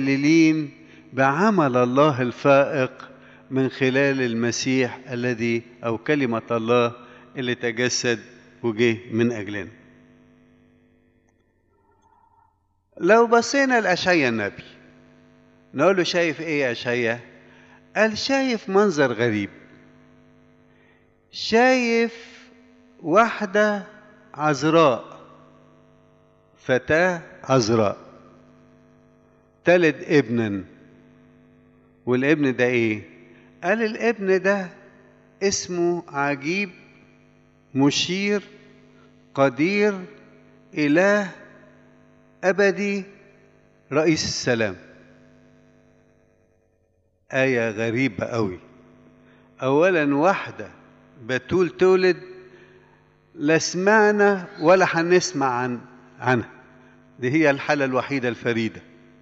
متهللين بعمل الله الفائق من خلال المسيح الذي او كلمه الله اللي تجسد وجه من اجلنا لو بصينا لاشعيا النبي نقول له شايف ايه يا اشعيا قال شايف منظر غريب شايف واحده عذراء فتاه عذراء تلد ابنا والابن ده ايه قال الابن ده اسمه عجيب مشير قدير اله ابدي رئيس السلام ايه غريبه قوي اولا واحده بتول تولد لا سمعنا ولا هنسمع عن عنها دي هي الحاله الوحيده الفريده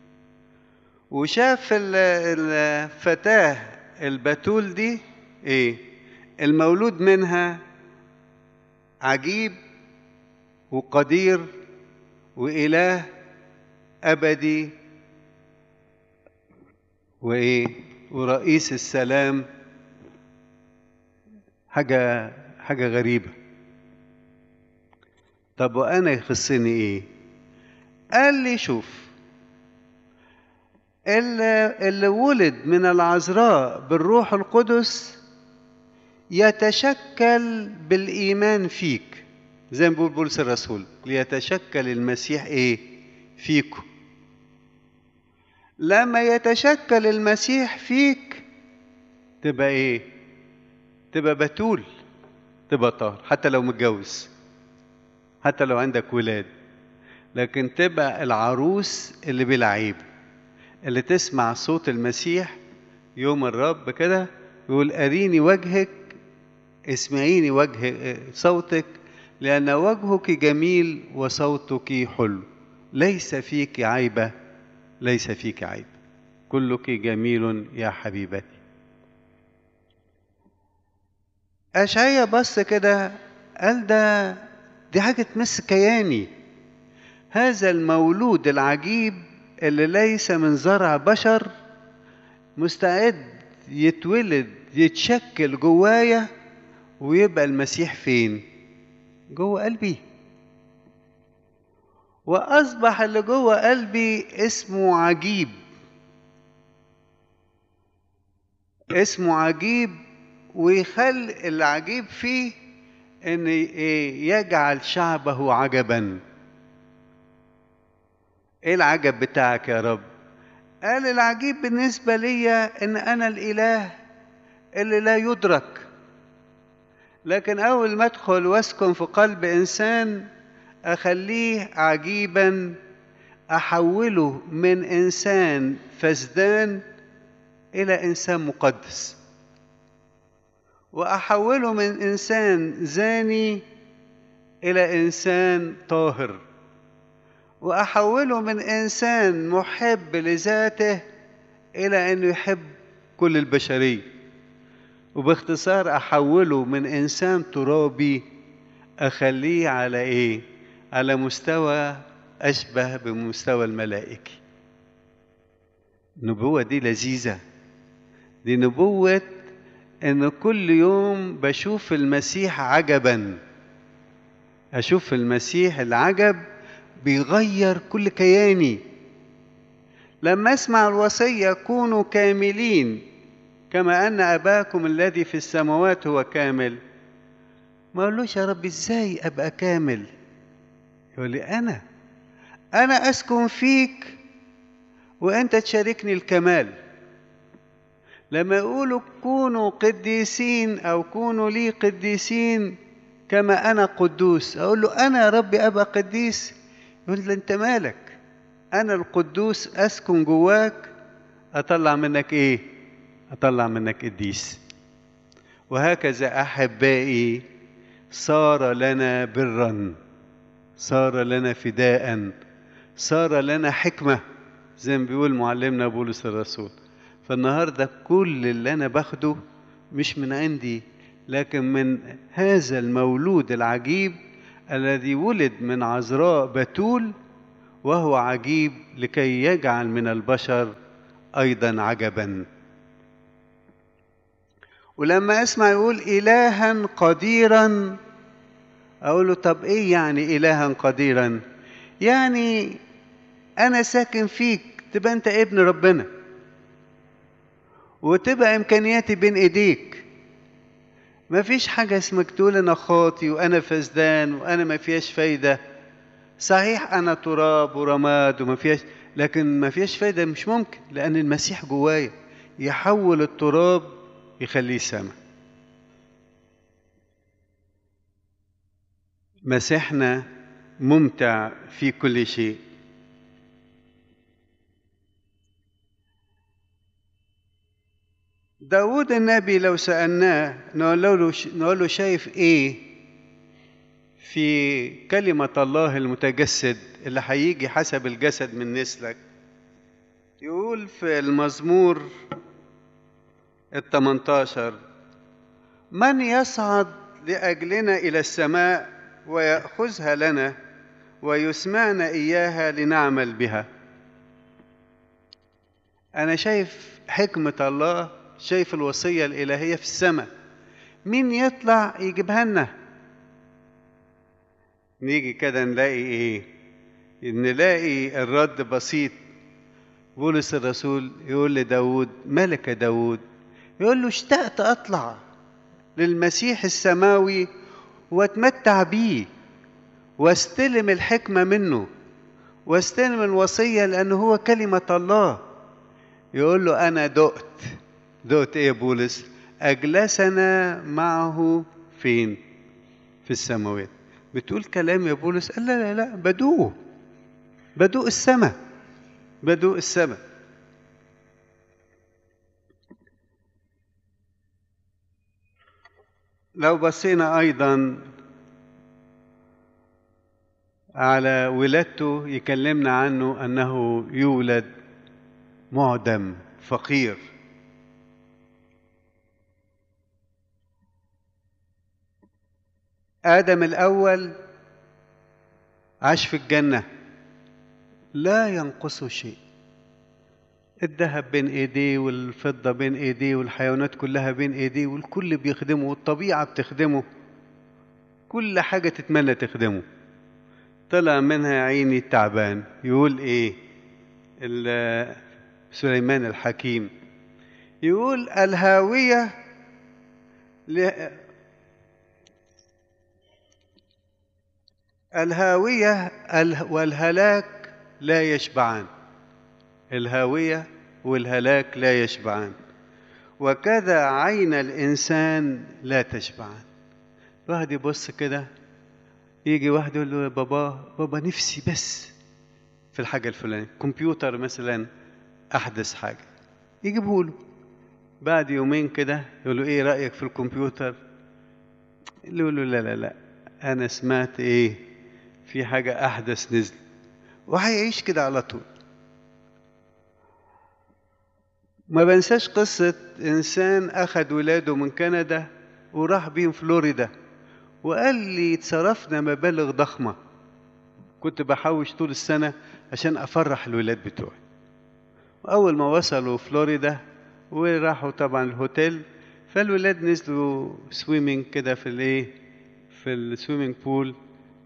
وشاف الفتاه البتول دي ايه المولود منها عجيب وقدير واله ابدي وايه ورئيس السلام حاجه حاجه غريبه طب وانا يخصني ايه قال لي شوف اللي, اللي ولد من العذراء بالروح القدس يتشكل بالايمان فيك زي ما بيقول بولس الرسول ليتشكل المسيح ايه فيكم لما يتشكل المسيح فيك تبقى ايه تبقى بتول تبقى طاهر حتى لو متجوز حتى لو عندك ولاد لكن تبقى العروس اللي بلا عيب اللي تسمع صوت المسيح يوم الرب كده يقول أريني وجهك اسمعيني وجه صوتك لأن وجهك جميل وصوتك حلو ليس فيك عيبة ليس فيك عيب كلك جميل يا حبيبتي أشعيا بص كده قال ده دي حاجة تمس كياني هذا المولود العجيب اللي ليس من زرع بشر مستعد يتولد يتشكل جوايا ويبقى المسيح فين جوه قلبي واصبح اللي جوه قلبي اسمه عجيب اسمه عجيب ويخل العجيب فيه ان يجعل شعبه عجبا ايه العجب بتاعك يا رب قال العجيب بالنسبه ليا ان انا الاله اللي لا يدرك لكن اول ما ادخل واسكن في قلب انسان اخليه عجيبا احوله من انسان فسدان الى انسان مقدس واحوله من انسان زاني الى انسان طاهر واحوله من انسان محب لذاته الى انه يحب كل البشريه وباختصار احوله من انسان ترابي اخليه على ايه على مستوى اشبه بمستوى الملائكي النبوه دي لذيذه دي نبوه ان كل يوم بشوف المسيح عجبا اشوف المسيح العجب بيغير كل كياني لما اسمع الوصيه كونوا كاملين كما ان اباكم الذي في السماوات هو كامل ما اقولوش يا رب ازاي ابقى كامل يقول لي انا انا اسكن فيك وانت تشاركني الكمال لما يقولوا كونوا قديسين او كونوا لي قديسين كما انا قدوس اقول له انا يا ربي ابقى قديس يقول لي انت مالك انا القدوس اسكن جواك اطلع منك ايه اطلع منك قديس وهكذا احبائي صار لنا برا صار لنا فداء صار لنا حكمه زي ما بيقول معلمنا بولس الرسول فالنهارده كل اللي انا باخده مش من عندي لكن من هذا المولود العجيب الذي ولد من عذراء بتول وهو عجيب لكي يجعل من البشر ايضا عجبا ولما اسمع يقول الها قديرا اقول له طب ايه يعني الها قديرا يعني انا ساكن فيك تبقى انت ابن ربنا وتبقى امكانياتي بين ايديك ما فيش حاجة اسمك تقول انا خاطي وانا فسدان وانا ما فيهاش فايدة صحيح انا تراب ورماد وما فيهاش لكن ما فيهاش فايدة مش ممكن لان المسيح جوايا يحول التراب يخليه سما مسيحنا ممتع في كل شيء داود النبي لو سألناه نقول له, نقول له شايف ايه في كلمة الله المتجسد اللي هيجي حسب الجسد من نسلك يقول في المزمور الثمنتاشر من يصعد لأجلنا إلى السماء ويأخذها لنا ويسمعنا إياها لنعمل بها أنا شايف حكمة الله شايف الوصية الإلهية في السماء مين يطلع يجيبها لنا نيجي كده نلاقي ايه نلاقي الرد بسيط بولس الرسول يقول لداود ملك داود يقول له اشتقت اطلع للمسيح السماوي واتمتع بيه واستلم الحكمه منه واستلم الوصيه لانه هو كلمه الله يقول له انا دقت دقت ايه يا بولس اجلسنا معه فين في السماوات بتقول كلام يا بولس قال لا لا لا بدوق بدوق السماء بدوق السماء لو بصينا ايضا على ولادته يكلمنا عنه انه يولد معدم فقير ادم الاول عاش في الجنه لا ينقصه شيء الذهب بين ايديه والفضه بين ايديه والحيوانات كلها بين ايديه والكل بيخدمه والطبيعه بتخدمه كل حاجه تتمنى تخدمه طلع منها يا عيني تعبان يقول ايه سليمان الحكيم يقول الهاويه الهاوية والهلاك لا يشبعان الهاوية والهلاك لا يشبعان وكذا عين الإنسان لا تشبعان واحد يبص كده يجي واحد يقول له يا بابا بابا نفسي بس في الحاجة الفلانية كمبيوتر مثلا أحدث حاجة يجيبه له بعد يومين كده يقول له إيه رأيك في الكمبيوتر يقول له لا لا لا أنا سمعت إيه في حاجة أحدث نزل وهيعيش كده على طول ما بنساش قصة إنسان أخد ولاده من كندا وراح بيهم فلوريدا وقال لي اتصرفنا مبالغ ضخمة كنت بحوش طول السنة عشان أفرح الولاد بتوعي وأول ما وصلوا فلوريدا وراحوا طبعا الهوتيل فالولاد نزلوا سويمنج كده في الايه في السويمنج بول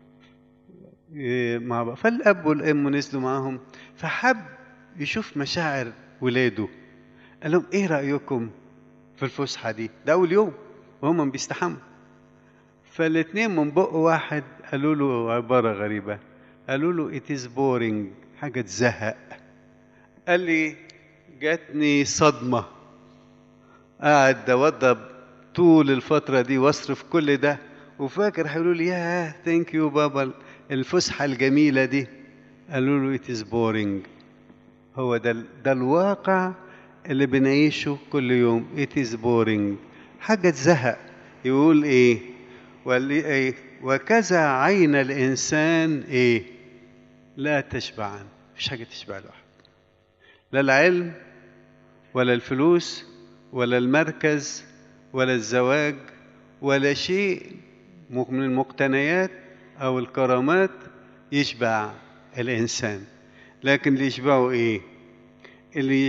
مع بعض فالاب والام نزلوا معاهم فحب يشوف مشاعر ولاده قال لهم ايه رايكم في الفسحه دي ده اول يوم وهم بيستحموا فالاثنين من بق واحد قالوا له عباره غريبه قالوا له it is boring حاجه تزهق قال لي جاتني صدمه قاعد اوضب طول الفتره دي واصرف كل ده وفاكر هيقولوا لي يا ثانك يو بابا الفسحة الجميلة دي قالوا له it is boring هو ده ده الواقع اللي بنعيشه كل يوم it is boring حاجة تزهق يقول ايه واللي ايه وكذا عين الإنسان ايه لا تشبعان مفيش حاجة تشبع الواحد لا العلم ولا الفلوس ولا المركز ولا الزواج ولا شيء من المقتنيات أو الكرامات يشبع الإنسان لكن اللي يشبعه إيه؟ اللي